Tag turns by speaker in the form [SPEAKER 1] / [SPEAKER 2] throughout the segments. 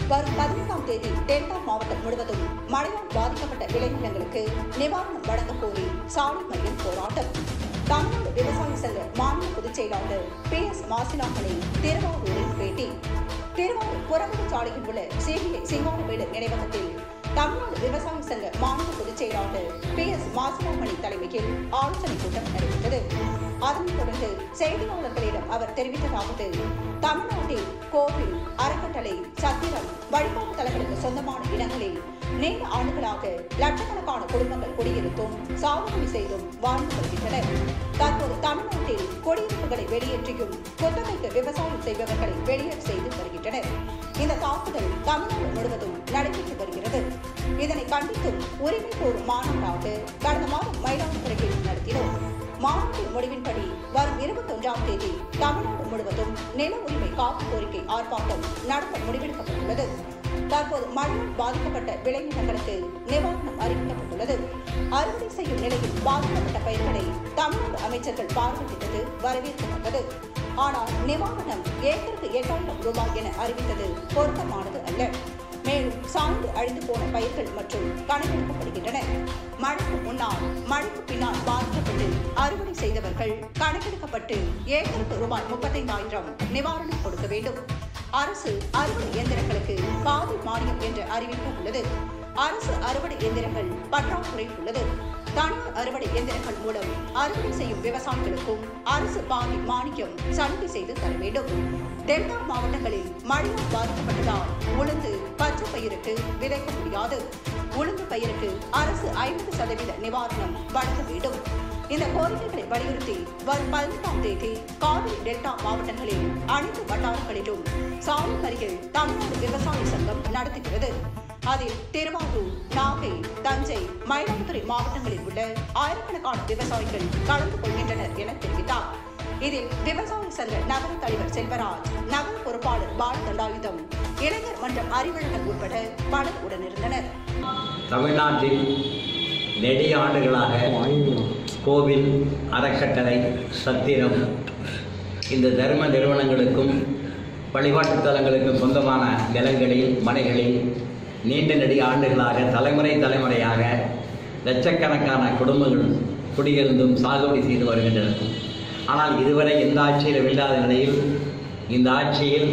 [SPEAKER 1] வரும் பதினைந்தாம் தேதி டெல்டா மாவட்டம் முழுவதும் மழையால் பாதிக்கப்பட்ட விளைநிலங்களுக்கு நிவாரணம் வழங்கக் கோரி சாலை மறியல் போராட்டம் தமிழ்நாடு விவசாய சங்க மாநில பொதுச் செயலாளர் பி எஸ் மாசிலாமணி திருவாரூரில் பேட்டி திருவாரூர் புறவழி சாலையில் உள்ள சிபிஐ சிங்காரவேலு நினைவகத்தில் தமிழ்நாடு விவசாய சங்க மாநில பொதுச் செயலாளர் பி எஸ் மாசிலாமணி தலைமையில் ஆலோசனை கூட்டம் நடைபெற்றது அதனைத் தொடர்ந்து செய்தியாளர்களிடம் அவர் தெரிவித்ததாவது தமிழ்நாட்டில் கோவில் அறக்கட்டளை சத்திரம் வழிபாட்டு தலங்களுக்கு சொந்தமான இடங்களில் நீண்ட ஆண்டுகளாக லட்சக்கணக்கான குடும்பங்கள் குடியிருத்தும் சாகுபடி செய்தும் வாழ்ந்து வருகின்றனர் தற்போது தமிழ்நாட்டில் குடியிருப்புகளை வெளியேற்றியும் குத்தகைக்கு விவசாயம் செய்பவர்களை வெளியேற செய்து வருகின்றனர் இந்த தாக்குதல் தமிழ்நாடு முழுவதும் நடைபெற்று வருகிறது இதனை கண்டித்தும் உரிமை கோரும் மாநாடாக கடந்த மாதம் மயிலாடுதுறையில் நடத்தினோம் மாநாட்டின் முடிவின்படி வரும் இருபத்தொன்றாம் தேதி தமிழ்நாடு முழுவதும் நில உரிமை காப்பு கோரிக்கை ஆர்ப்பாட்டம் நடத்த முடிவெடுக்கப்பட்டுள்ளது தற்போது மழையால் பாதிக்கப்பட்ட விளைநிலங்களுக்கு நிவாரணம் அறிவிக்கப்பட்டுள்ளது அறுவடை செய்யும் நிலையில் பாதிக்கப்பட்ட பயிர்களை தமிழ்நாடு அமைச்சர்கள் பார்வையிட்டது வரவேற்கத்தக்கது ஆனால் நிவாரணம் ஏக்கருக்கு எட்டாயிரம் ரூபாய் என அறிவித்தது பொருத்தமானது அல்ல மேலும் சாய்ந்து அழிந்து போன பயிர்கள் மற்றும் கணக்கெடுக்கப்படுகின்றன மழைக்கு முன்னால் மழைக்கு பின்னால் பாதிக்கப்பட்டு அறுவடை செய்தவர்கள் கணக்கெடுக்கப்பட்டு ஏக்கருக்கு ரூபாய் முப்பத்தைந்தாயிரம் நிவாரணம் கொடுக்க வேண்டும் அரசு அறுவடை இயந்திரங்களுக்கு பாதி மானியம் என்ற அறிவிப்பு உள்ளது அரசு அறுவடை இயந்திரங்கள் பற்றாக்குறை உள்ளது தனியார் அறுவடை இயந்திரங்கள் மூலம் அறுவடை செய்யும் விவசாயிகளுக்கும் அரசு பாதி மானியம் சலுகை செய்து தர வேண்டும் டெல்டா மாவட்டங்களில் மழையால் பாதிக்கப்பட்டதால் உளுந்து பச்சை பயிருக்கு விதைக்க முடியாது உளுந்து பயிருக்கு அரசு ஐம்பது சதவீத நிவாரணம் வழங்க வேண்டும் இந்த கோரிக்கைகளை வலியுறுத்தி வரும் பதினெட்டாம் தேதி காவிரி டெல்டா மாவட்டங்களில் அனைத்து வட்டாரங்களிலும் சாலை மறியல் தமிழ்நாடு விவசாய சங்கம் நடத்துகிறது அதில் திருவாரூர் நாகை தஞ்சை மயிலாடுதுறை மாவட்டங்களில் உள்ள ஆயிரக்கணக்கான விவசாயிகள் கலந்து கொள்கின்றனர் என தெரிவித்தார் இதில் விவசாய சங்க நகர தலைவர் செல்வராஜ் நகர பொறுப்பாளர் பாலதண்டாயுதம் இளைஞர் மன்றம் அறிவழகன் உட்பட பலர் உடனிருந்தனர்
[SPEAKER 2] தமிழ்நாட்டில் நெடிய ஆண்டுகளாக கோவில் அறக்கட்டளை சத்திரம் இந்த தர்ம நிறுவனங்களுக்கும் வழிபாட்டுத் தலங்களுக்கும் சொந்தமான நிலங்களில் மனைகளில் நீண்ட நெடிய ஆண்டுகளாக தலைமுறை தலைமுறையாக லட்சக்கணக்கான குடும்பங்கள் குடியிருந்தும் சாகுபடி செய்து வருகின்றனர் ஆனால் இதுவரை எந்த ஆட்சியிலும் இல்லாத நிலையில் இந்த ஆட்சியில்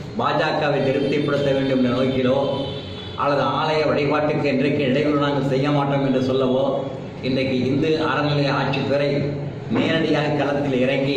[SPEAKER 2] பாஜகவை திருப்திப்படுத்த வேண்டும் என்ற நோக்கிலோ அல்லது ஆலய வழிபாட்டுக்கு என்றைக்கு இடையூறு நாங்கள் செய்ய மாட்டோம் என்று சொல்லவோ இன்றைக்கு இந்து அறநிலைய ஆட்சித்துறை நேரடியாக களத்தில் இறங்கி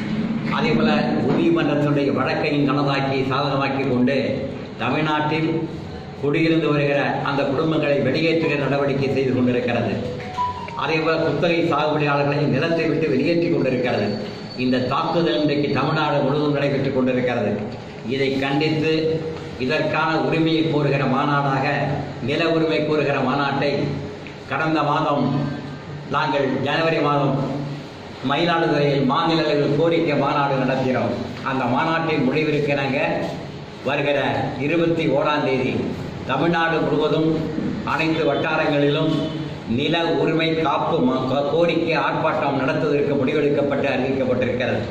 [SPEAKER 2] அதேபோல உயர்மன்றத்தினுடைய வழக்கையும் கனதாக்கி சாதகமாக்கி கொண்டு தமிழ்நாட்டில் குடியிருந்து வருகிற அந்த குடும்பங்களை வெளியேற்றுகிற நடவடிக்கை செய்து கொண்டிருக்கிறது அதேபோல குத்தகை சாகுபடியாளர்களை நிலத்தை விட்டு வெளியேற்றி கொண்டிருக்கிறது இந்த தாக்குதல் இன்றைக்கு தமிழ்நாடு முழுவதும் நடைபெற்றுக் கொண்டிருக்கிறது இதை கண்டித்து இதற்கான உரிமையை கோருகிற மாநாடாக நில உரிமை கோருகிற மாநாட்டை கடந்த மாதம் நாங்கள் ஜனவரி மாதம் மயிலாடுதுறையில் மாநில அளவில் கோரிக்கை மாநாடு நடத்தினோம் அந்த மாநாட்டின் முடிவிற்கு நாங்கள் வருகிற இருபத்தி ஓராம் தேதி தமிழ்நாடு முழுவதும் அனைத்து வட்டாரங்களிலும் நில உரிமை காப்பு ம- கோ- கோரிக்கை ஆர்ப்பாட்டம் நடத்துவதற்கு முடிவெடுக்கப்பட்டு அறிவிக்கப்பட்டிருக்கிறது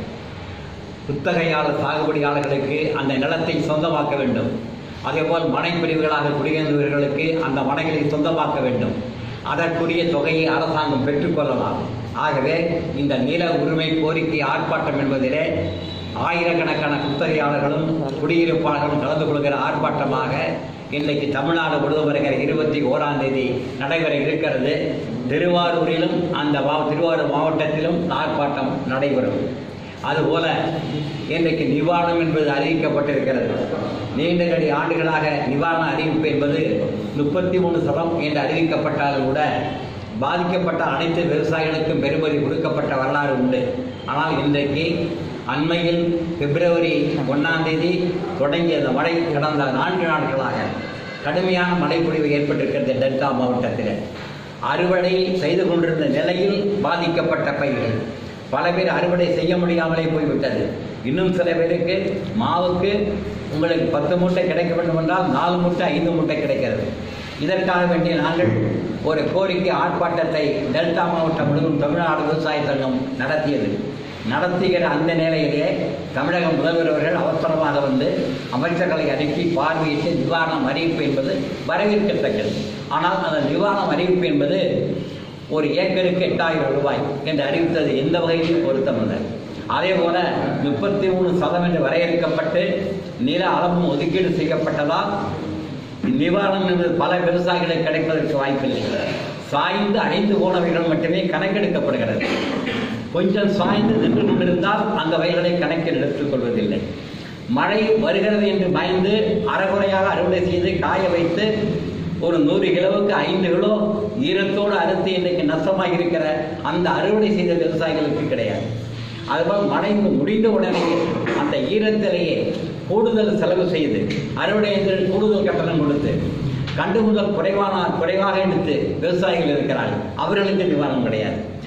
[SPEAKER 2] குத்தகையாளர் சாகுபடியாளர்களுக்கு அந்த நிலத்தை சொந்தமாக்க வேண்டும் அதேபோல் மனை பிரிவுகளாக குடியேறுபவர்களுக்கு அந்த மனைகளை சொந்தமாக்க வேண்டும் அதற்குரிய தொகையை அரசாங்கம் பெற்றுக்கொள்ளலாம் ஆகவே இந்த நில உரிமை கோரிக்கை ஆர்ப்பாட்டம் என்பதிலே ஆயிரக்கணக்கான குத்தகையாளர்களும் குடியிருப்பாளர்களும் கலந்து கொள்கிற ஆர்ப்பாட்டமாக இன்றைக்கு தமிழ்நாடு முழுவதும் வருகிற இருபத்தி ஓராம் தேதி நடைபெற இருக்கிறது திருவாரூரிலும் அந்த மா- திருவாரூர் மாவட்டத்திலும் ஆர்ப்பாட்டம் நடைபெறும் அதுபோல இன்றைக்கு நிவாரணம் என்பது அறிவிக்கப்பட்டிருக்கிறது நீண்ட நெடி ஆண்டுகளாக நிவாரண அறிவிப்பு என்பது முப்பத்தி மூணு சதம் என்று அறிவிக்கப்பட்டாலும் கூட பாதிக்கப்பட்ட அனைத்து விவசாயிகளுக்கும் பெறுமதி கொடுக்கப்பட்ட வரலாறு உண்டு ஆனால் இன்றைக்கு அண்மையில் பிப்ரவரி ஒன்றாம் தேதி தொடங்கிய அந்த மழை கடந்த நான்கு நாட்களாக கடுமையான மழைப்பொழிவு ஏற்பட்டிருக்கிறது டெல்டா மாவட்டத்தில் அறுவடை செய்து கொண்டிருந்த நிலையில் பாதிக்கப்பட்ட பயிர்கள் பல பேர் அறுவடை செய்ய முடியாமலே போய்விட்டது இன்னும் சில பேருக்கு மாவுக்கு உங்களுக்கு பத்து மூட்டை கிடைக்க வேண்டும் என்றால் நாலு மூட்டை ஐந்து மூட்டை கிடைக்கிறது இதற்காக வேண்டிய நாங்கள் ஒரு கோரிக்கை ஆர்ப்பாட்டத்தை டெல்டா மாவட்டம் முழுவதும் தமிழ்நாடு விவசாய சங்கம் நடத்தியது நடத்துகிற அந்த நிலையிலே தமிழக முதல்வர் அவர்கள் அவசரமாக வந்து அமைச்சர்களை அனுப்பி பார்வையிட்டு நிவாரணம் அறிவிப்பு என்பது வரவேற்கத்தக்கது ஆனால் அந்த நிவாரணம் அறிவிப்பு என்பது ஒரு ஏக்கருக்கு எட்டாயிரம் ரூபாய் என்று அறிவித்தது எந்த வகையிலும் பொருத்தமல்ல அதே போல முப்பத்தி மூணு சதம் என்று வரையறுக்கப்பட்டு நில அளவும் ஒதுக்கீடு செய்யப்பட்டதால் நிவாரணம் என்பது பல விவசாயிகளுக்கு கிடைப்பதற்கு வாய்ப்பில்லை சாய்ந்து அடைந்து போனவைகள் மட்டுமே கணக்கெடுக்கப்படுகிறது கொஞ்சம் சாய்ந்து நின்று கொண்டிருந்தால் அந்த வயல்களை கணக்கில் எடுத்துக் கொள்வதில்லை மழை வருகிறது என்று பயந்து அறகுறையாக அறுவடை செய்து காய வைத்து ஒரு நூறு கிலோவுக்கு ஐந்து கிலோ ஈரத்தோடு அறுத்து இன்றைக்கு நஷ்டமாக இருக்கிற அந்த அறுவடை செய்த விவசாயிகளுக்கு கிடையாது அதுபோல் மழை முடிந்த உடனே அந்த ஈரத்திலேயே கூடுதல் செலவு செய்து அறுவடை இயந்திரம் கூடுதல் கட்டணம் கொடுத்து கண்டு முதல் குறைவான குறைவாக எடுத்து விவசாயிகள் இருக்கிறார்கள் அவர்களுக்கு நிவாரணம் கிடையாது